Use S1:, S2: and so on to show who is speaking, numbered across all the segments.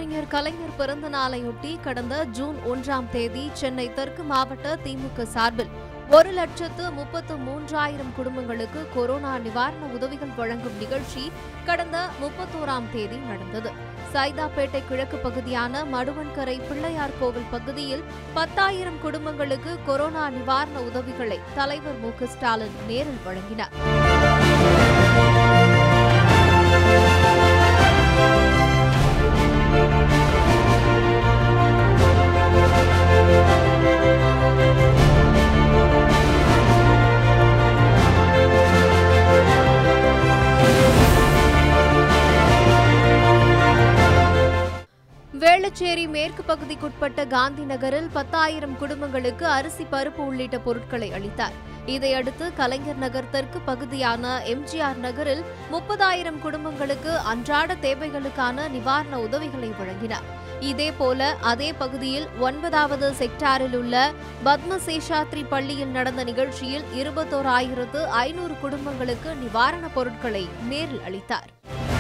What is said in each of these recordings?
S1: அறிஞர் கலைஞர் பிறந்த நாளையொட்டி கடந்த ஜூன் ஒன்றாம் தேதி சென்னை தெற்கு மாவட்ட திமுக சார்பில் ஒரு லட்சத்து முப்பத்து மூன்றாயிரம் குடும்பங்களுக்கு கொரோனா நிவாரண உதவிகள் வழங்கும் நிகழ்ச்சி கடந்த முப்பத்தோராம் தேதி நடந்தது சைதாப்பேட்டை கிழக்கு பகுதியான மடுவன்கரை பிள்ளையார் கோவில் பகுதியில் பத்தாயிரம் குடும்பங்களுக்கு கொரோனா நிவாரண உதவிகளை தலைவர் மு க ஸ்டாலின் நேரில் வழங்கினார் வேளச்சேரி மேற்கு பகுதிக்குட்பட்ட காந்தி நகரில் பத்தாயிரம் குடும்பங்களுக்கு அரிசி பருப்பு உள்ளிட்ட பொருட்களை அளித்தார் இதையடுத்து கலைஞர் நகர் தெற்கு பகுதியான எம்ஜிஆர் நகரில் முப்பதாயிரம் குடும்பங்களுக்கு அன்றாட தேவைகளுக்கான நிவாரண உதவிகளை வழங்கினார் இதேபோல அதே பகுதியில் ஒன்பதாவது செக்டாரில் உள்ள பத்மசேஷாத்ரி பள்ளியில் நடந்த நிகழ்ச்சியில் இருபத்தோராயிரத்து ஐநூறு குடும்பங்களுக்கு நிவாரணப் பொருட்களை நேரில் அளித்தார்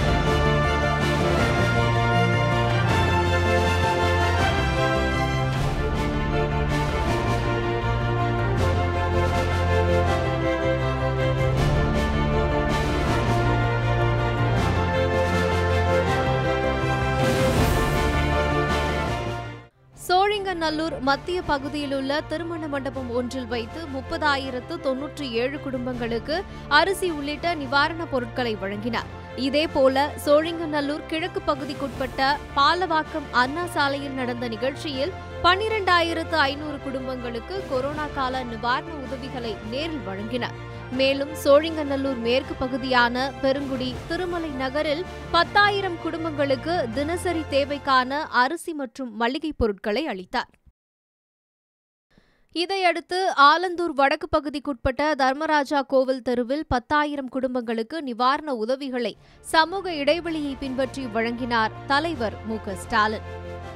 S1: சோழிங்கநல்லூர் மத்திய பகுதியிலுள்ள திருமண மண்டபம் ஒன்றில் வைத்து முப்பதாயிரத்து தொன்னூற்றி ஏழு குடும்பங்களுக்கு அரிசி உள்ளிட்ட நிவாரணப் பொருட்களை வழங்கினார் இதேபோல சோழிங்கநல்லூர் கிழக்கு பகுதிக்குட்பட்ட பாலவாக்கம் அண்ணா சாலையில் நடந்த நிகழ்ச்சியில் பன்னிரண்டாயிரத்து ஐநூறு குடும்பங்களுக்கு கொரோனா கால நிவாரண உதவிகளை நேரில் வழங்கினார் மேலும் சோழிங்கநல்லூர் மேற்கு பகுதியான பெருங்குடி திருமலை நகரில் பத்தாயிரம் குடும்பங்களுக்கு தினசரி தேவைக்கான அரிசி மற்றும் மளிகைப் பொருட்களை அளித்தார் இதையடுத்து ஆலந்தூர் வடக்கு பகுதிக்குட்பட்ட தர்மராஜா கோவில் தெருவில் பத்தாயிரம் குடும்பங்களுக்கு நிவாரண உதவிகளை சமூக இடைவெளியை பின்பற்றி வழங்கினார் தலைவர் மு க ஸ்டாலின்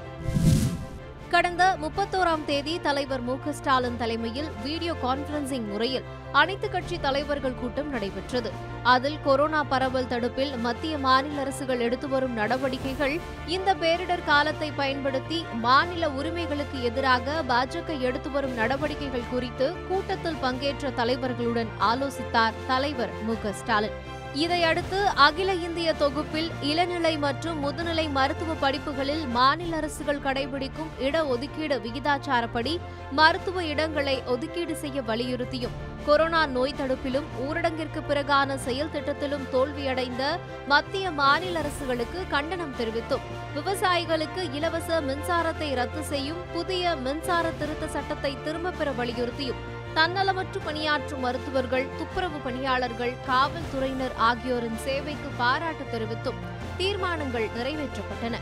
S1: கடந்த முப்பத்தோராம் தேதி தலைவர் மு க ஸ்டாலின் தலைமையில் வீடியோ கான்பரன்சிங் முறையில் அனைத்து கட்சி தலைவர்கள் கூட்டம் நடைபெற்றது அதில் கொரோனா பரவல் தடுப்பில் மத்திய மாநில அரசுகள் எடுத்து வரும் நடவடிக்கைகள் இந்த பேரிடர் காலத்தை பயன்படுத்தி மாநில உரிமைகளுக்கு எதிராக பாஜக எடுத்து வரும் நடவடிக்கைகள் குறித்து கூட்டத்தில் பங்கேற்ற தலைவர்களுடன் ஆலோசித்தார் தலைவர் மு க ஸ்டாலின் இதையடுத்து அகில இந்திய தொகுப்பில் இளநிலை மற்றும் முதுநிலை மருத்துவ படிப்புகளில் மாநில அரசுகள் கடைபிடிக்கும் இடஒதுக்கீடு விகிதாச்சாரப்படி மருத்துவ இடங்களை ஒதுக்கீடு செய்ய வலியுறுத்தியும் கொரோனா நோய் தடுப்பிலும் ஊரடங்கிற்கு பிறகான செயல் திட்டத்திலும் தோல்வியடைந்த மத்திய மாநில அரசுகளுக்கு கண்டனம் தெரிவித்தும் விவசாயிகளுக்கு இலவச மின்சாரத்தை ரத்து செய்யும் புதிய மின்சார திருத்த சட்டத்தை திரும்பப் பெற வலியுறுத்தியும் தன்னலமற்று பணியாற்றும் மருத்துவர்கள் துப்புரவு பணியாளர்கள் காவல்துறையினர் ஆகியோரின் சேவைக்கு பாராட்டு தெரிவித்தும் தீர்மானங்கள் நிறைவேற்றப்பட்டன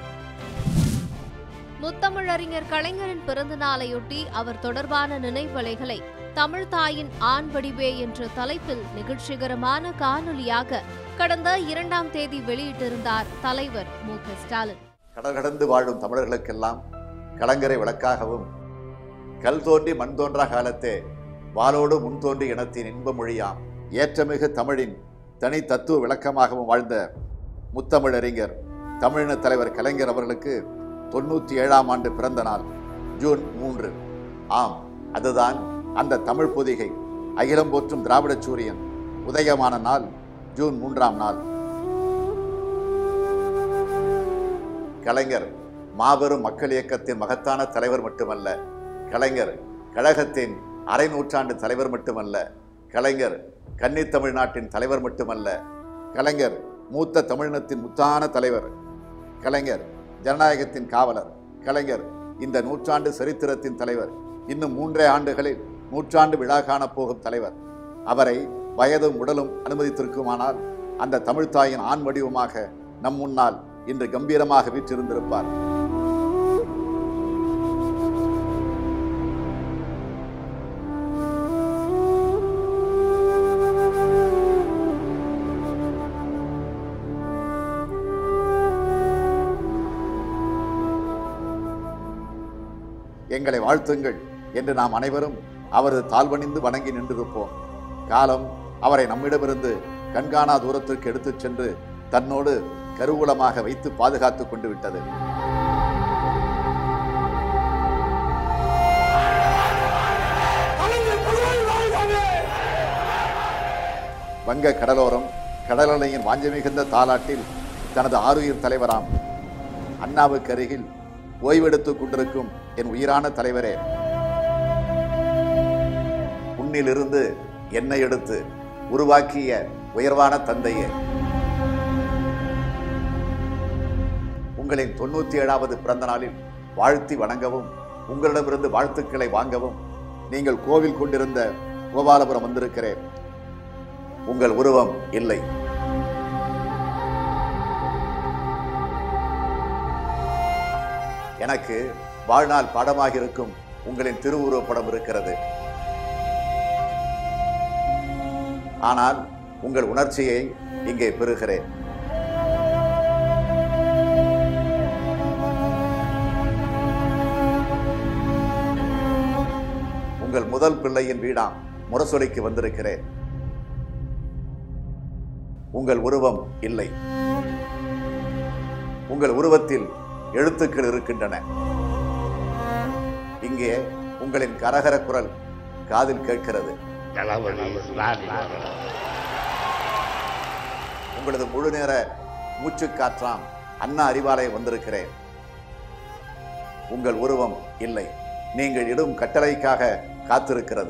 S1: முத்தமிழறிஞர் கலைஞரின் பிறந்த நாளையொட்டி அவர் தொடர்பான நினைவலைகளை தமிழ் தாயின் ஆண் வடிவே என்ற தலைப்பில் நிகழ்ச்சிகரமான காணொலியாக கடந்த இரண்டாம் தேதி வெளியிட்டிருந்தார் தலைவர் மு க ஸ்டாலின்
S2: கடல் கடந்து வாழும் தமிழர்களுக்கெல்லாம் கலங்கரை விளக்காகவும் கல் தோன்றி மண் தோன்றா காலத்தே வாளோடு முன் தோன்றி இனத்தின் இன்ப மொழியாம் ஏற்றமிகு தமிழின் தனி தத்துவ விளக்கமாகவும் வாழ்ந்த முத்தமிழறிஞர் தமிழின தலைவர் கலைஞர் அவர்களுக்கு தொண்ணூற்றி ஏழாம் ஆண்டு பிறந்த நாள் ஜூன் மூன்று ஆம் அதுதான் அந்த தமிழ் பொதிகை அகிலம் போற்றும் திராவிட சூரியன் உதயமான நாள் ஜூன் மூன்றாம் நாள் கலைஞர் மாபெரும் மக்கள் இயக்கத்தின் மகத்தான தலைவர் மட்டுமல்ல கலைஞர் கழகத்தின் அரை நூற்றாண்டு தலைவர் மட்டுமல்ல கலைஞர் கன்னி தமிழ்நாட்டின் தலைவர் மட்டுமல்ல கலைஞர் மூத்த தமிழினத்தின் முத்தான தலைவர் கலைஞர் ஜனநாயகத்தின் காவலர் கலைஞர் இந்த நூற்றாண்டு சரித்திரத்தின் தலைவர் இன்னும் மூன்றே ஆண்டுகளில் நூற்றாண்டு விழா காணப் போகும் தலைவர் அவரை வயதும் உடலும் அனுமதித்திருக்குமானால் அந்த தமிழ்த்தாயின் ஆண் வடிவமாக நம் முன்னால் இன்று கம்பீரமாக வீற்றிருந்திருப்பார் எங்களை வாழ்த்துங்கள் என்று நாம் அனைவரும் அவரது தாழ்வணிந்து வணங்கி நின்றிருப்போம் காலம் அவரை நம்மிடமிருந்து கண்காணா தூரத்திற்கு எடுத்துச் சென்று தன்னோடு கருவூலமாக வைத்து பாதுகாத்துக் கொண்டு விட்டது வங்க கடலோரம் கடலலையின் வாஞ்சை மிகுந்த தாலாட்டில் தனது ஆருயிர் தலைவராம் அண்ணாவுக்கு அருகில் ஓய்வெடுத்துக் கொண்டிருக்கும் என் உயிரான தலைவரே உன்னிலிருந்து என்னை எடுத்து உருவாக்கிய உயர்வான தந்தையே உங்களின் தொண்ணூத்தி ஏழாவது பிறந்த நாளில் வாழ்த்தி வணங்கவும் உங்களிடமிருந்து வாழ்த்துக்களை வாங்கவும் நீங்கள் கோவில் கொண்டிருந்த கோபாலபுரம் வந்திருக்கிறேன் உங்கள் உருவம் இல்லை எனக்கு வாழ்நாள் பாடமாக இருக்கும் உங்களின் திருவுருவப்படம் இருக்கிறது ஆனால் உங்கள் உணர்ச்சியை இங்கே பெறுகிறேன் உங்கள் முதல் பிள்ளையின் வீடாம் முரசொலிக்கு வந்திருக்கிறேன் உங்கள் உருவம் இல்லை உங்கள் உருவத்தில் எழுத்துக்கள் இருக்கின்றன இங்கே உங்களின் கரகர குரல் காதில் கேட்கிறது
S3: தளபதி ஸ்டாலின்
S2: உங்களது முழு நேர மூச்சு காற்றாம் அண்ணா அறிவாலயம் வந்திருக்கிறேன் உங்கள் உருவம் இல்லை நீங்கள் இடும் கட்டளைக்காக காத்திருக்கிறது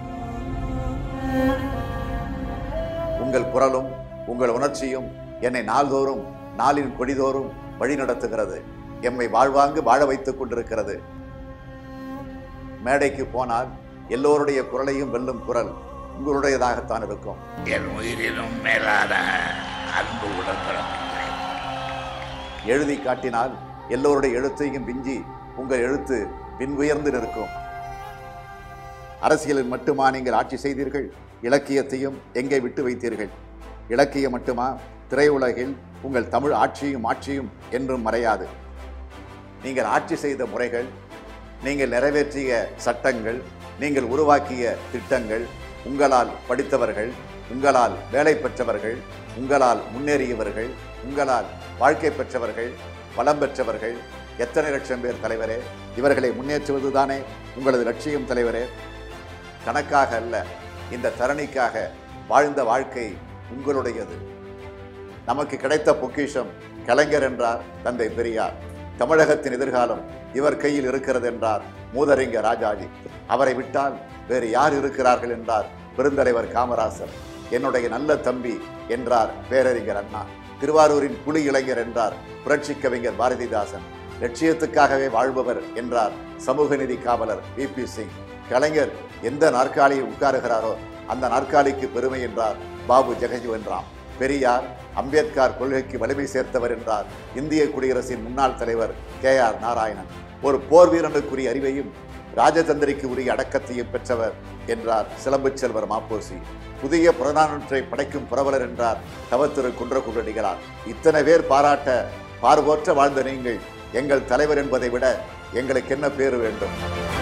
S2: உங்கள் குரலும் உங்கள் உணர்ச்சியும் என்னை நாள்தோறும் நாளின் கொடிதோறும் வழி நடத்துகிறது எம்மை வாழ்வாங்கு வாழ வைத்துக் கொண்டிருக்கிறது மேடைக்கு போனால் எல்லோருடைய குரலையும் வெல்லும் குரல் உங்களுடையதாகத்தான் இருக்கும்
S3: என் உயிரினும் மேலான அன்பு உடன்பிறப்புகளே
S2: எழுதி காட்டினால் எல்லோருடைய எழுத்தையும் விஞ்சி உங்கள் எழுத்து பின்உயர்ந்து நிற்கும் அரசியலில் மட்டுமா நீங்கள் ஆட்சி செய்தீர்கள் இலக்கியத்தையும் எங்கே விட்டு வைத்தீர்கள் இலக்கியம் மட்டுமா திரையுலகில் உங்கள் தமிழ் ஆட்சியும் ஆட்சியும் என்றும் மறையாது நீங்கள் ஆட்சி செய்த முறைகள் நீங்கள் நிறைவேற்றிய சட்டங்கள் நீங்கள் உருவாக்கிய திட்டங்கள் உங்களால் படித்தவர்கள் உங்களால் வேலை பெற்றவர்கள் உங்களால் முன்னேறியவர்கள் உங்களால் வாழ்க்கை பெற்றவர்கள் வளம் பெற்றவர்கள் எத்தனை லட்சம் பேர் தலைவரே இவர்களை முன்னேற்றுவதுதானே உங்களது லட்சியம் தலைவரே கணக்காக அல்ல இந்த தரணிக்காக வாழ்ந்த வாழ்க்கை உங்களுடையது நமக்கு கிடைத்த பொக்கிஷம் கலைஞர் என்றார் தந்தை பெரியார் தமிழகத்தின் எதிர்காலம் இவர் கையில் இருக்கிறது என்றார் மூதறிஞர் ராஜாஜி அவரை விட்டால் வேறு யார் இருக்கிறார்கள் என்றார் பெருந்தலைவர் காமராசர் என்னுடைய நல்ல தம்பி என்றார் பேரறிஞர் அண்ணா திருவாரூரின் புலி இளைஞர் என்றார் புரட்சி கவிஞர் பாரதிதாசன் லட்சியத்துக்காகவே வாழ்பவர் என்றார் சமூக நீதி காவலர் வி பி சிங் கலைஞர் எந்த நாற்காலியில் உட்காருகிறாரோ அந்த நாற்காலிக்கு பெருமை என்றார் பாபு ஜெகஜீவன் ராம் பெரியார் அம்பேத்கர் கொள்கைக்கு வலிமை சேர்த்தவர் என்றார் இந்திய குடியரசின் முன்னாள் தலைவர் கே ஆர் நாராயணன் ஒரு போர் வீரனுக்குரிய அறிவையும் ராஜதந்திரிக்கு உரிய அடக்கத்தையும் பெற்றவர் என்றார் சிலம்பு செல்வர் மாப்போசி புதிய புறநானூற்றை படைக்கும் புரவலர் என்றார் தவத்திரு குன்றக்குடிகளார் இத்தனை பேர் பாராட்ட பார்வோற்ற வாழ்ந்த நீங்கள் எங்கள் தலைவர் என்பதை விட எங்களுக்கு என்ன பேறு வேண்டும்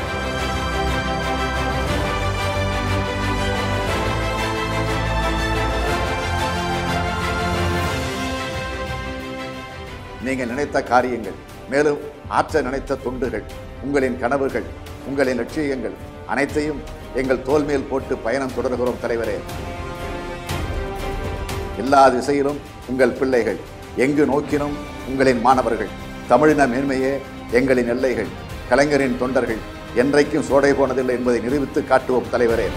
S2: நீங்கள் நினைத்த காரியங்கள் மேலும் ஆற்ற நினைத்த தொண்டுகள் உங்களின் கனவுகள் உங்களின் லட்சியங்கள் அனைத்தையும் எங்கள் தோல் மேல் போட்டு பயணம் தொடர்கிறோம் தலைவரே எல்லா திசையிலும் உங்கள் பிள்ளைகள் எங்கு நோக்கினும் உங்களின் மாணவர்கள் தமிழின மேன்மையே எங்களின் எல்லைகள் கலைஞரின் தொண்டர்கள் என்றைக்கும் சோடை போனதில்லை என்பதை நிரூபித்து காட்டுவோம் தலைவரே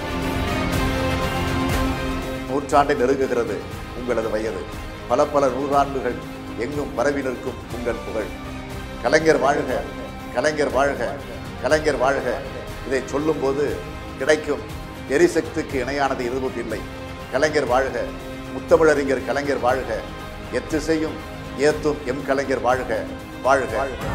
S2: நூற்றாண்டை நெருங்குகிறது உங்களது வயது பல பல நூறாண்டுகள் எங்கும் பரவி நிற்கும் உங்கள் புகழ் கலைஞர் வாழ்க கலைஞர் வாழ்க கலைஞர் வாழ்க இதை சொல்லும்போது கிடைக்கும் எரிசக்திக்கு இணையானது எதுவும் இல்லை கலைஞர் வாழ்க முத்தமிழறிஞர் கலைஞர் வாழ்க எத்திசையும் ஏத்தும் எம் கலைஞர் வாழ்க வாழ்க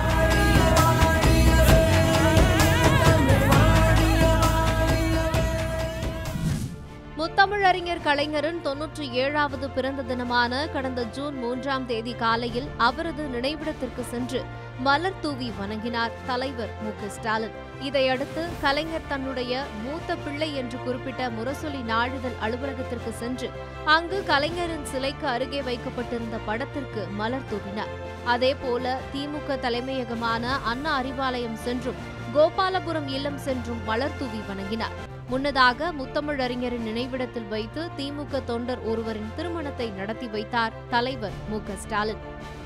S1: முத்தமிழறிஞர் கலைஞரின் தொன்னூற்றி ஏழாவது பிறந்த தினமான கடந்த ஜூன் மூன்றாம் தேதி காலையில் அவரது நினைவிடத்திற்கு சென்று மலர் தூவி வணங்கினார் தலைவர் மு க ஸ்டாலின் இதையடுத்து கலைஞர் தன்னுடைய மூத்த பிள்ளை என்று குறிப்பிட்ட முரசொலி நாளிதழ் அலுவலகத்திற்கு சென்று அங்கு கலைஞரின் சிலைக்கு அருகே வைக்கப்பட்டிருந்த படத்திற்கு மலர் தூவினார் அதேபோல திமுக தலைமையகமான அண்ணா அறிவாலயம் சென்றும் கோபாலபுரம் இல்லம் சென்றும் மலர் தூவி வணங்கினார் முன்னதாக முத்தமிழறிஞரின் நினைவிடத்தில் வைத்து திமுக தொண்டர் ஒருவரின் திருமணத்தை நடத்தி வைத்தார் தலைவர் மு க ஸ்டாலின்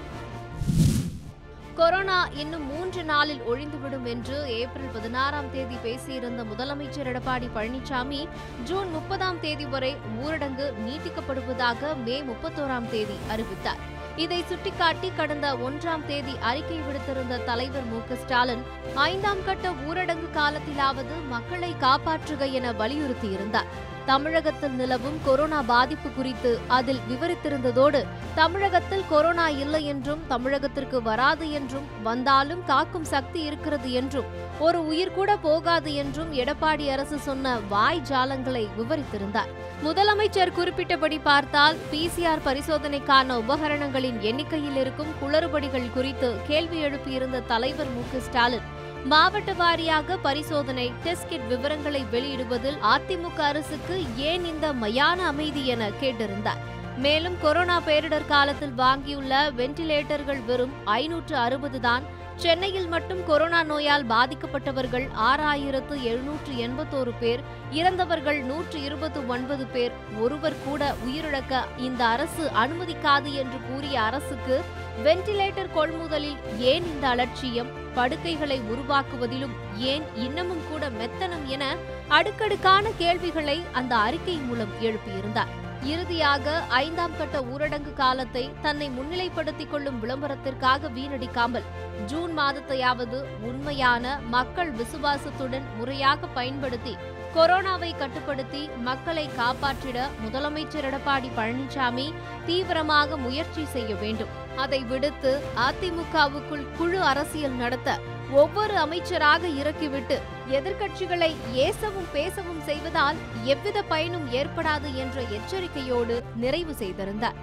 S1: கொரோனா இன்னும் மூன்று நாளில் ஒழிந்துவிடும் என்று ஏப்ரல் பதினாறாம் தேதி பேசியிருந்த முதலமைச்சர் எடப்பாடி பழனிசாமி ஜூன் முப்பதாம் தேதி வரை ஊரடங்கு நீட்டிக்கப்படுவதாக மே முப்பத்தோராம் தேதி அறிவித்தார் இதை சுட்டிக்காட்டி கடந்த ஒன்றாம் தேதி அறிக்கை விடுத்திருந்த தலைவர் மு க ஸ்டாலின் ஐந்தாம் கட்ட ஊரடங்கு காலத்திலாவது மக்களை காப்பாற்றுக என வலியுறுத்தியிருந்தார் தமிழகத்தில் நிலவும் கொரோனா பாதிப்பு குறித்து அதில் விவரித்திருந்ததோடு தமிழகத்தில் கொரோனா இல்லை என்றும் தமிழகத்திற்கு வராது என்றும் வந்தாலும் காக்கும் சக்தி இருக்கிறது என்றும் ஒரு உயிர் கூட போகாது என்றும் எடப்பாடி அரசு சொன்ன வாய் ஜாலங்களை விவரித்திருந்தார் முதலமைச்சர் குறிப்பிட்டபடி பார்த்தால் பிசிஆர் பரிசோதனைக்கான உபகரணங்களின் எண்ணிக்கையில் இருக்கும் குளறுபடிகள் குறித்து கேள்வி எழுப்பியிருந்த தலைவர் மு க ஸ்டாலின் மாவட்ட வாரியாக பரிசோதனை டெஸ்ட் கிட் விவரங்களை வெளியிடுவதில் அதிமுக அரசுக்கு ஏன் இந்த மயான அமைதி என கேட்டிருந்தார் மேலும் கொரோனா பேரிடர் காலத்தில் வாங்கியுள்ள வென்டிலேட்டர்கள் வெறும் ஐநூற்று அறுபது தான் சென்னையில் மட்டும் கொரோனா நோயால் பாதிக்கப்பட்டவர்கள் ஆறாயிரத்து எழுநூற்று எண்பத்தோரு பேர் இறந்தவர்கள் நூற்று இருபத்து ஒன்பது பேர் ஒருவர் கூட உயிரிழக்க இந்த அரசு அனுமதிக்காது என்று கூறிய அரசுக்கு வென்டிலேட்டர் கொள்முதலில் ஏன் இந்த அலட்சியம் படுக்கைகளை உருவாக்குவதிலும் ஏன் இன்னமும் கூட மெத்தனம் என அடுக்கடுக்கான கேள்விகளை அந்த அறிக்கை மூலம் எழுப்பியிருந்தார் இறுதியாக ஐந்தாம் கட்ட ஊரடங்கு காலத்தை தன்னை முன்னிலைப்படுத்திக் கொள்ளும் விளம்பரத்திற்காக வீணடிக்காமல் ஜூன் மாதத்தையாவது உண்மையான மக்கள் விசுவாசத்துடன் முறையாக பயன்படுத்தி கொரோனாவை கட்டுப்படுத்தி மக்களை காப்பாற்றிட முதலமைச்சர் எடப்பாடி பழனிசாமி தீவிரமாக முயற்சி செய்ய வேண்டும் அதை விடுத்து அதிமுகவுக்குள் குழு அரசியல் நடத்த ஒவ்வொரு அமைச்சராக இறக்கிவிட்டு எதிர்க்கட்சிகளை ஏசவும் பேசவும் செய்வதால் எவ்வித பயனும் ஏற்படாது என்ற எச்சரிக்கையோடு நிறைவு செய்திருந்தார்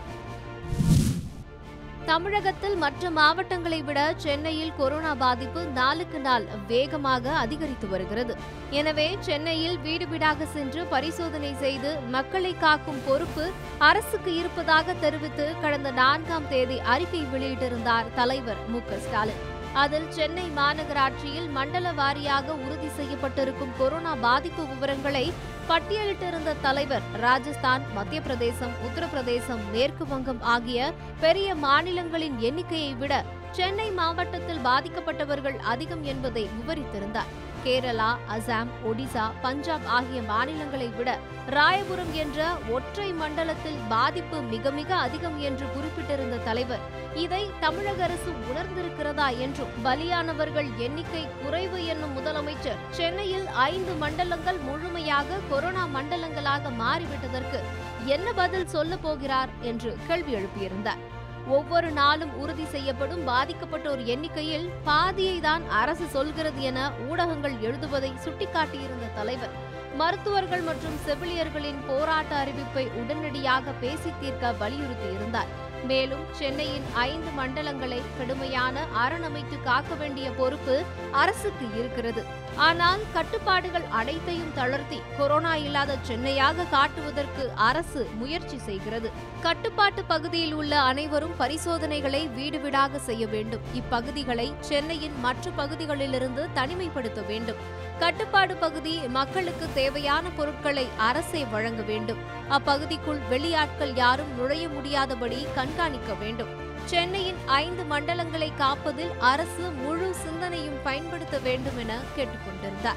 S1: தமிழகத்தில் மற்ற மாவட்டங்களை விட சென்னையில் கொரோனா பாதிப்பு நாளுக்கு நாள் வேகமாக அதிகரித்து வருகிறது எனவே சென்னையில் வீடு வீடாக சென்று பரிசோதனை செய்து மக்களை காக்கும் பொறுப்பு அரசுக்கு இருப்பதாக தெரிவித்து கடந்த நான்காம் தேதி அறிக்கை வெளியிட்டிருந்தார் தலைவர் மு க ஸ்டாலின் அதில் சென்னை மாநகராட்சியில் மண்டல வாரியாக உறுதி செய்யப்பட்டிருக்கும் கொரோனா பாதிப்பு விவரங்களை பட்டியலிட்டிருந்த தலைவர் ராஜஸ்தான் மத்திய பிரதேசம் உத்தரப்பிரதேசம் மேற்கு வங்கம் ஆகிய பெரிய மாநிலங்களின் எண்ணிக்கையை விட சென்னை மாவட்டத்தில் பாதிக்கப்பட்டவர்கள் அதிகம் என்பதை விவரித்திருந்தார் கேரளா அசாம் ஒடிசா பஞ்சாப் ஆகிய மாநிலங்களை விட ராயபுரம் என்ற ஒற்றை மண்டலத்தில் பாதிப்பு மிக மிக அதிகம் என்று குறிப்பிட்டிருந்த தலைவர் இதை தமிழக அரசு உணர்ந்திருக்கிறதா என்றும் பலியானவர்கள் எண்ணிக்கை குறைவு என்னும் முதலமைச்சர் சென்னையில் ஐந்து மண்டலங்கள் முழுமையாக கொரோனா மண்டலங்களாக மாறிவிட்டதற்கு என்ன பதில் சொல்ல போகிறார் என்று கேள்வி எழுப்பியிருந்தார் ஒவ்வொரு நாளும் உறுதி செய்யப்படும் பாதிக்கப்பட்டோர் எண்ணிக்கையில் பாதியை தான் அரசு சொல்கிறது என ஊடகங்கள் எழுதுவதை சுட்டிக்காட்டியிருந்த தலைவர் மருத்துவர்கள் மற்றும் செவிலியர்களின் போராட்ட அறிவிப்பை உடனடியாக பேசி தீர்க்க வலியுறுத்தியிருந்தார் மேலும் சென்னையின் ஐந்து மண்டலங்களை கடுமையான அரணமைத்து காக்க வேண்டிய பொறுப்பு அரசுக்கு இருக்கிறது ஆனால் கட்டுப்பாடுகள் அனைத்தையும் தளர்த்தி கொரோனா இல்லாத சென்னையாக காட்டுவதற்கு அரசு முயற்சி செய்கிறது கட்டுப்பாட்டு பகுதியில் உள்ள அனைவரும் பரிசோதனைகளை வீடு வீடாக செய்ய வேண்டும் இப்பகுதிகளை சென்னையின் மற்ற பகுதிகளிலிருந்து தனிமைப்படுத்த வேண்டும் கட்டுப்பாடு பகுதி மக்களுக்கு தேவையான பொருட்களை அரசே வழங்க வேண்டும் அப்பகுதிக்குள் வெளியாட்கள் யாரும் நுழைய முடியாதபடி கண்காணிக்க வேண்டும் சென்னையின் ஐந்து மண்டலங்களை காப்பதில் அரசு முழு சிந்தனையும் பயன்படுத்த வேண்டும் என கேட்டுக்கொண்டிருந்தார்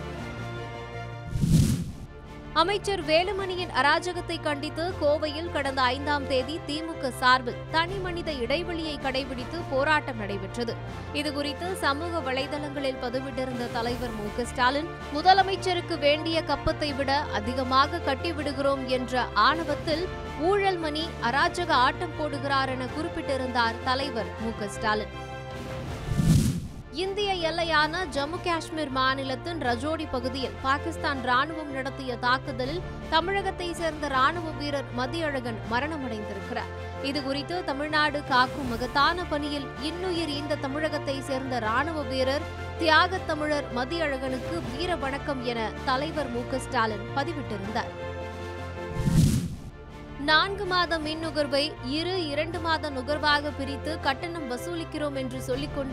S1: அமைச்சர் வேலுமணியின் அராஜகத்தை கண்டித்து கோவையில் கடந்த ஐந்தாம் தேதி திமுக சார்பில் தனி மனித இடைவெளியை கடைபிடித்து போராட்டம் நடைபெற்றது இதுகுறித்து சமூக வலைதளங்களில் பதிவிட்டிருந்த தலைவர் மு க ஸ்டாலின் முதலமைச்சருக்கு வேண்டிய கப்பத்தை விட அதிகமாக கட்டிவிடுகிறோம் என்ற ஆணவத்தில் ஊழல் மணி அராஜக ஆட்டம் போடுகிறார் என குறிப்பிட்டிருந்தார் தலைவர் மு க ஸ்டாலின் இந்திய எல்லையான ஜம்மு காஷ்மீர் மாநிலத்தின் ரஜோடி பகுதியில் பாகிஸ்தான் ராணுவம் நடத்திய தாக்குதலில் தமிழகத்தை சேர்ந்த ராணுவ வீரர் மதியழகன் மரணமடைந்திருக்கிறார் இதுகுறித்து தமிழ்நாடு காக்கும் மகத்தான பணியில் இன்னுயிர் இந்த தமிழகத்தை சேர்ந்த ராணுவ வீரர் தியாகத் தமிழர் மதியழகனுக்கு வீர வணக்கம் என தலைவர் மு க ஸ்டாலின் பதிவிட்டிருந்தார் நான்கு மாத மின் நுகர்வை இரு இரண்டு மாத நுகர்வாக பிரித்து கட்டணம் வசூலிக்கிறோம் என்று சொல்லிக்கொண்டு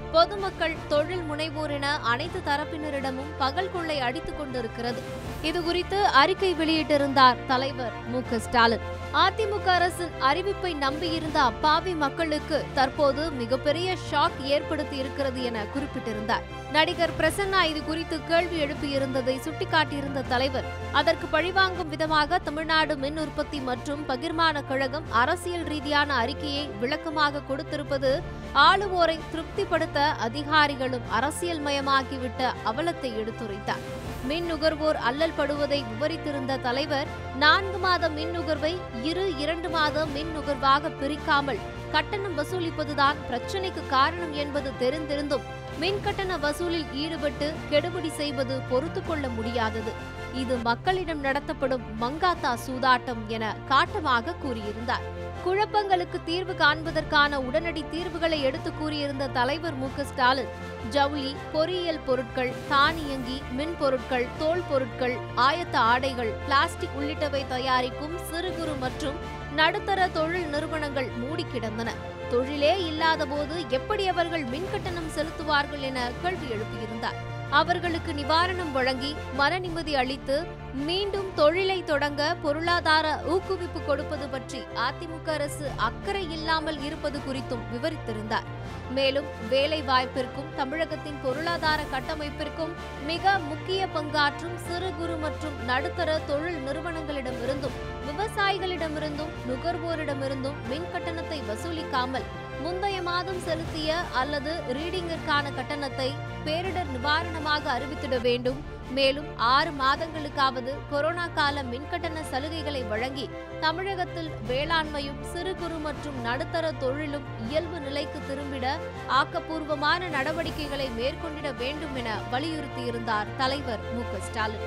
S1: பொதுமக்கள் தொழில் முனைவோர் என அனைத்து தரப்பினரிடமும் பகல் கொள்ளை அடித்துக் கொண்டிருக்கிறது இதுகுறித்து அறிக்கை வெளியிட்டிருந்தார் தலைவர் மு க ஸ்டாலின் அதிமுக அரசின் அறிவிப்பை நம்பியிருந்த அப்பாவி மக்களுக்கு தற்போது மிகப்பெரிய ஷாக் ஏற்படுத்தி இருக்கிறது என குறிப்பிட்டிருந்தார் நடிகர் பிரசன்னா இது குறித்து கேள்வி எழுப்பியிருந்ததை சுட்டிக்காட்டியிருந்த தலைவர் அதற்கு பழிவாங்கும் விதமாக தமிழ்நாடு மின் உற்பத்தி மற்றும் பகிர்மான கழகம் அரசியல் ரீதியான அறிக்கையை விளக்கமாக கொடுத்திருப்பது ஆளுவோரை திருப்திப்படுத்த அதிகாரிகளும் அரசியல் மயமாக்கிவிட்ட அவலத்தை எடுத்துரைத்தார் மின் நுகர்வோர் அல்லல் படுவதை விவரித்திருந்த தலைவர் நான்கு மாத மின் நுகர்வை இரு இரண்டு மாத மின் நுகர்வாக பிரிக்காமல் கட்டணம் வசூலிப்பதுதான் பிரச்சினைக்கு காரணம் என்பது தெரிந்திருந்தும் மின் கட்டண வசூலில் ஈடுபட்டு கெடுபிடி செய்வது பொறுத்து கொள்ள முடியாதது இது மக்களிடம் நடத்தப்படும் மங்காத்தா சூதாட்டம் என காட்டமாக கூறியிருந்தார் குழப்பங்களுக்கு தீர்வு காண்பதற்கான உடனடி தீர்வுகளை எடுத்து கூறியிருந்த தலைவர் மு க ஸ்டாலின் ஜவுளி பொறியியல் பொருட்கள் தானியங்கி மின் பொருட்கள் தோல் பொருட்கள் ஆயத்த ஆடைகள் பிளாஸ்டிக் உள்ளிட்டவை தயாரிக்கும் சிறு குறு மற்றும் நடுத்தர தொழில் நிறுவனங்கள் மூடி கிடந்தன தொழிலே இல்லாத போது எப்படி அவர்கள் மின் கட்டணம் செலுத்துவார்கள் என கேள்வி எழுப்பியிருந்தார் அவர்களுக்கு நிவாரணம் வழங்கி மன நிம்மதி அளித்து மீண்டும் தொழிலை தொடங்க பொருளாதார ஊக்குவிப்பு கொடுப்பது பற்றி அதிமுக அரசு அக்கறை இல்லாமல் இருப்பது குறித்தும் விவரித்திருந்தார் மேலும் வேலை வாய்ப்பிற்கும் தமிழகத்தின் பொருளாதார கட்டமைப்பிற்கும் மிக முக்கிய பங்காற்றும் சிறு குறு மற்றும் நடுத்தர தொழில் நிறுவனங்களிடமிருந்தும் விவசாயிகளிடமிருந்தும் நுகர்வோரிடமிருந்தும் மின் கட்டணத்தை வசூலிக்காமல் முந்தைய மாதம் செலுத்திய அல்லது ரீடிங்கிற்கான கட்டணத்தை பேரிடர் நிவாரணமாக அறிவித்திட வேண்டும் மேலும் ஆறு மாதங்களுக்காவது கொரோனா கால மின்கட்டண சலுகைகளை வழங்கி தமிழகத்தில் வேளாண்மையும் சிறு குறு மற்றும் நடுத்தர தொழிலும் இயல்பு நிலைக்கு திரும்பிட ஆக்கப்பூர்வமான நடவடிக்கைகளை மேற்கொண்டிட வேண்டும் என வலியுறுத்தியிருந்தார் தலைவர் மு க ஸ்டாலின்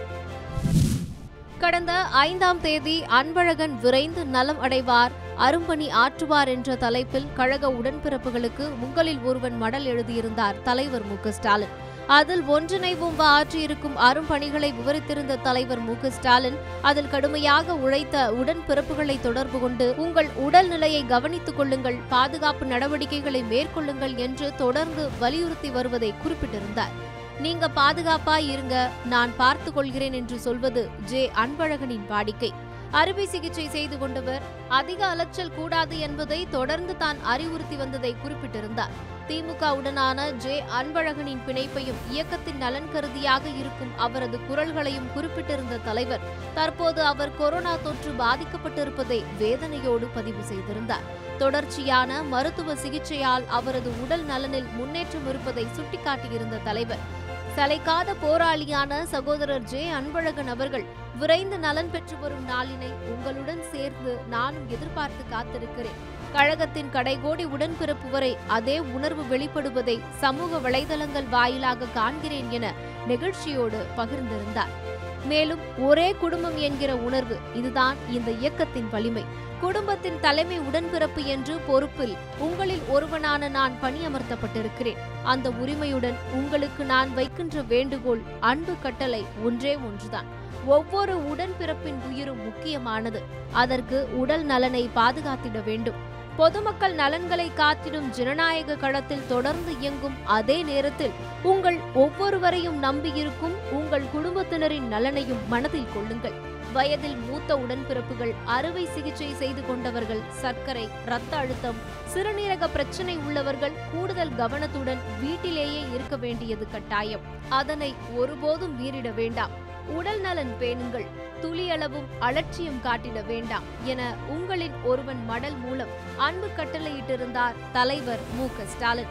S1: கடந்த ஐந்தாம் தேதி அன்பழகன் விரைந்து நலம் அடைவார் அரும்பணி ஆற்றுவார் என்ற தலைப்பில் கழக உடன்பிறப்புகளுக்கு உங்களில் ஒருவன் மடல் எழுதியிருந்தார் தலைவர் மு க ஸ்டாலின் அதில் ஒன்றிணைவும் ஆற்றியிருக்கும் அரும்பணிகளை விவரித்திருந்த தலைவர் மு க ஸ்டாலின் அதில் கடுமையாக உழைத்த உடன்பிறப்புகளை தொடர்பு கொண்டு உங்கள் உடல் நிலையை கவனித்துக் கொள்ளுங்கள் பாதுகாப்பு நடவடிக்கைகளை மேற்கொள்ளுங்கள் என்று தொடர்ந்து வலியுறுத்தி வருவதை குறிப்பிட்டிருந்தார் நீங்க பாதுகாப்பாய் இருங்க நான் பார்த்து கொள்கிறேன் என்று சொல்வது ஜே அன்பழகனின் வாடிக்கை அறுவை சிகிச்சை செய்து கொண்டவர் அதிக அலைச்சல் கூடாது என்பதை தொடர்ந்து தான் அறிவுறுத்தி வந்ததை குறிப்பிட்டிருந்தார் திமுகவுடனான ஜே அன்பழகனின் பிணைப்பையும் இயக்கத்தின் நலன் கருதியாக இருக்கும் அவரது குரல்களையும் குறிப்பிட்டிருந்த தலைவர் தற்போது அவர் கொரோனா தொற்று பாதிக்கப்பட்டிருப்பதை வேதனையோடு பதிவு செய்திருந்தார் தொடர்ச்சியான மருத்துவ சிகிச்சையால் அவரது உடல் நலனில் முன்னேற்றம் இருப்பதை சுட்டிக்காட்டியிருந்த தலைவர் சளைக்காத போராளியான சகோதரர் ஜே அன்பழகன் அவர்கள் விரைந்து நலன் பெற்று வரும் நாளினை உங்களுடன் சேர்ந்து நானும் எதிர்பார்த்து காத்திருக்கிறேன் கழகத்தின் கடைகோடி உடன்பிறப்பு வரை அதே உணர்வு வெளிப்படுவதை சமூக வலைதளங்கள் வாயிலாக காண்கிறேன் என நெகிழ்ச்சியோடு பகிர்ந்திருந்தார் மேலும் ஒரே குடும்பம் என்கிற உணர்வு இதுதான் இந்த இயக்கத்தின் வலிமை குடும்பத்தின் தலைமை உடன்பிறப்பு என்று பொறுப்பில் உங்களில் ஒருவனான நான் பணியமர்த்தப்பட்டிருக்கிறேன் அந்த உரிமையுடன் உங்களுக்கு நான் வைக்கின்ற வேண்டுகோள் அன்பு கட்டளை ஒன்றே ஒன்றுதான் ஒவ்வொரு உடன்பிறப்பின் உயிரும் முக்கியமானது அதற்கு உடல் நலனை பாதுகாத்திட வேண்டும் பொதுமக்கள் நலன்களை காத்திடும் ஜனநாயக களத்தில் தொடர்ந்து இயங்கும் அதே நேரத்தில் உங்கள் ஒவ்வொருவரையும் நம்பியிருக்கும் உங்கள் குடும்பத்தினரின் நலனையும் மனதில் கொள்ளுங்கள் வயதில் மூத்த உடன்பிறப்புகள் அறுவை சிகிச்சை செய்து கொண்டவர்கள் சர்க்கரை இரத்த அழுத்தம் சிறுநீரக பிரச்சனை உள்ளவர்கள் கூடுதல் கவனத்துடன் வீட்டிலேயே இருக்க வேண்டியது கட்டாயம் அதனை ஒருபோதும் மீறிட வேண்டாம் உடல் நலன் பேணுங்கள் துளியளவும் அலட்சியம் காட்டிட வேண்டாம் என உங்களின் ஒருவன் மடல் மூலம் அன்பு கட்டளையிட்டிருந்தார் தலைவர் மு க ஸ்டாலின்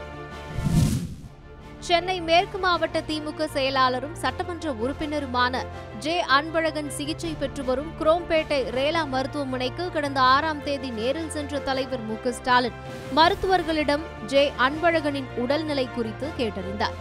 S1: சென்னை மேற்கு மாவட்ட திமுக செயலாளரும் சட்டமன்ற உறுப்பினருமான ஜே அன்பழகன் சிகிச்சை பெற்று வரும் குரோம்பேட்டை ரேலா மருத்துவமனைக்கு கடந்த ஆறாம் தேதி நேரில் சென்ற தலைவர் மு க ஸ்டாலின் மருத்துவர்களிடம் ஜே அன்பழகனின் உடல்நிலை குறித்து கேட்டறிந்தார்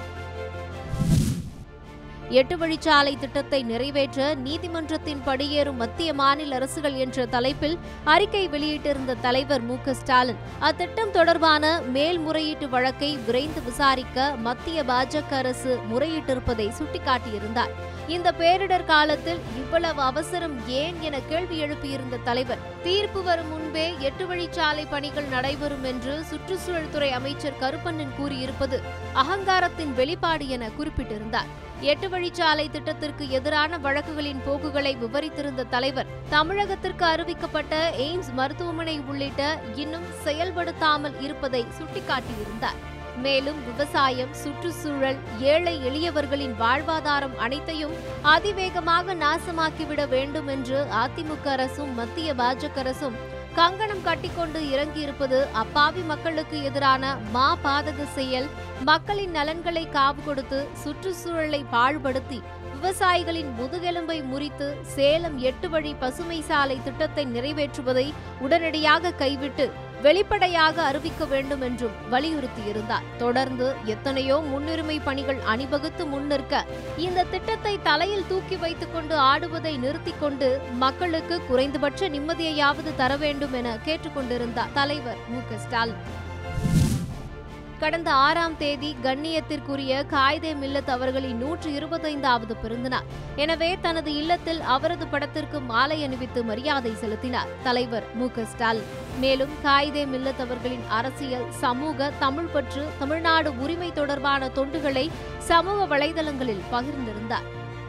S1: எட்டு வழிச்சாலை திட்டத்தை நிறைவேற்ற நீதிமன்றத்தின் படியேறும் மத்திய மாநில அரசுகள் என்ற தலைப்பில் அறிக்கை வெளியிட்டிருந்த தலைவர் மு க ஸ்டாலின் அத்திட்டம் தொடர்பான மேல்முறையீட்டு வழக்கை விரைந்து விசாரிக்க மத்திய பாஜக அரசு முறையிட்டிருப்பதை சுட்டிக்காட்டியிருந்தார் இந்த பேரிடர் காலத்தில் இவ்வளவு அவசரம் ஏன் என கேள்வி எழுப்பியிருந்த தலைவர் தீர்ப்பு வரும் முன்பே எட்டு வழிச்சாலை பணிகள் நடைபெறும் என்று சுற்றுச்சூழல் துறை அமைச்சர் கருப்பண்ணன் கூறியிருப்பது அகங்காரத்தின் வெளிப்பாடு என குறிப்பிட்டிருந்தார் எட்டு வழிச்சாலை திட்டத்திற்கு எதிரான வழக்குகளின் போக்குகளை விவரித்திருந்த தலைவர் தமிழகத்திற்கு அறிவிக்கப்பட்ட எய்ம்ஸ் மருத்துவமனை உள்ளிட்ட இன்னும் செயல்படுத்தாமல் இருப்பதை சுட்டிக்காட்டியிருந்தார் மேலும் விவசாயம் சுற்றுச்சூழல் ஏழை எளியவர்களின் வாழ்வாதாரம் அனைத்தையும் அதிவேகமாக நாசமாக்கிவிட வேண்டும் என்று அதிமுக அரசும் மத்திய பாஜக அரசும் கங்கணம் கட்டிக்கொண்டு இறங்கியிருப்பது அப்பாவி மக்களுக்கு எதிரான மா பாதக செயல் மக்களின் நலன்களை காவு கொடுத்து சுற்றுச்சூழலை பாழ்படுத்தி விவசாயிகளின் முதுகெலும்பை முறித்து சேலம் எட்டு வழி பசுமை சாலை திட்டத்தை நிறைவேற்றுவதை உடனடியாக கைவிட்டு வெளிப்படையாக அறிவிக்க வேண்டும் என்றும் வலியுறுத்தியிருந்தார் தொடர்ந்து எத்தனையோ முன்னுரிமை பணிகள் அணிவகுத்து முன்னிற்க இந்த திட்டத்தை தலையில் தூக்கி வைத்துக் கொண்டு ஆடுவதை நிறுத்திக் கொண்டு மக்களுக்கு குறைந்தபட்ச நிம்மதியையாவது தர வேண்டும் என கேட்டுக்கொண்டிருந்தார் தலைவர் மு க ஸ்டாலின் கடந்த ஆறாம் தேதி கண்ணியத்திற்குரிய காயிதே மில்லத் அவர்களின் நூற்று இருபத்தைந்தாவது பிறந்தநாள் எனவே தனது இல்லத்தில் அவரது படத்திற்கு மாலை அணிவித்து மரியாதை செலுத்தினார் தலைவர் மு க ஸ்டாலின் மேலும் காயிதே மில்லத் அவர்களின் அரசியல் சமூக தமிழ் பற்று தமிழ்நாடு உரிமை தொடர்பான தொண்டுகளை சமூக வலைதளங்களில் பகிர்ந்திருந்தார்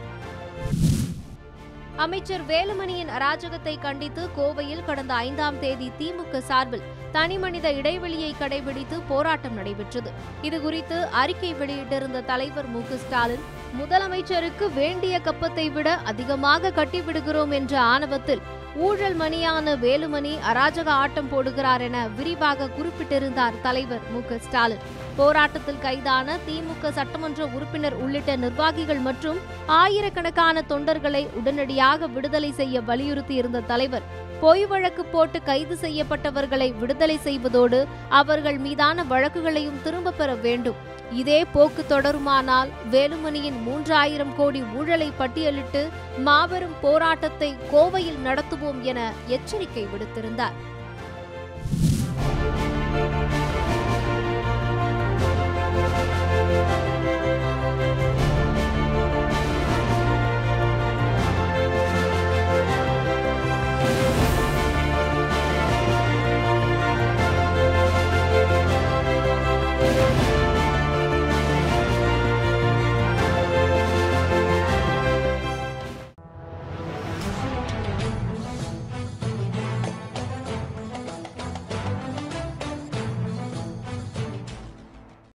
S1: அமைச்சர் வேலுமணியின் அராஜகத்தை கண்டித்து கோவையில் கடந்த ஐந்தாம் தேதி திமுக சார்பில் தனிமனித இடைவெளியை கடைபிடித்து போராட்டம் நடைபெற்றது இதுகுறித்து அறிக்கை வெளியிட்டிருந்த தலைவர் மு க ஸ்டாலின் முதலமைச்சருக்கு வேண்டிய கப்பத்தை விட அதிகமாக கட்டிவிடுகிறோம் என்ற ஆணவத்தில் ஊழல் மணியான வேலுமணி அராஜக ஆட்டம் போடுகிறார் என விரிவாக குறிப்பிட்டிருந்தார் தலைவர் மு க ஸ்டாலின் போராட்டத்தில் கைதான திமுக சட்டமன்ற உறுப்பினர் உள்ளிட்ட நிர்வாகிகள் மற்றும் ஆயிரக்கணக்கான தொண்டர்களை உடனடியாக விடுதலை செய்ய வலியுறுத்தியிருந்த தலைவர் பொய் வழக்கு போட்டு கைது செய்யப்பட்டவர்களை விடுதலை செய்வதோடு அவர்கள் மீதான வழக்குகளையும் திரும்ப பெற வேண்டும் இதே போக்கு தொடருமானால் வேலுமணியின் மூன்றாயிரம் கோடி ஊழலை பட்டியலிட்டு மாபெரும் போராட்டத்தை கோவையில் நடத்துவோம் என எச்சரிக்கை விடுத்திருந்தார்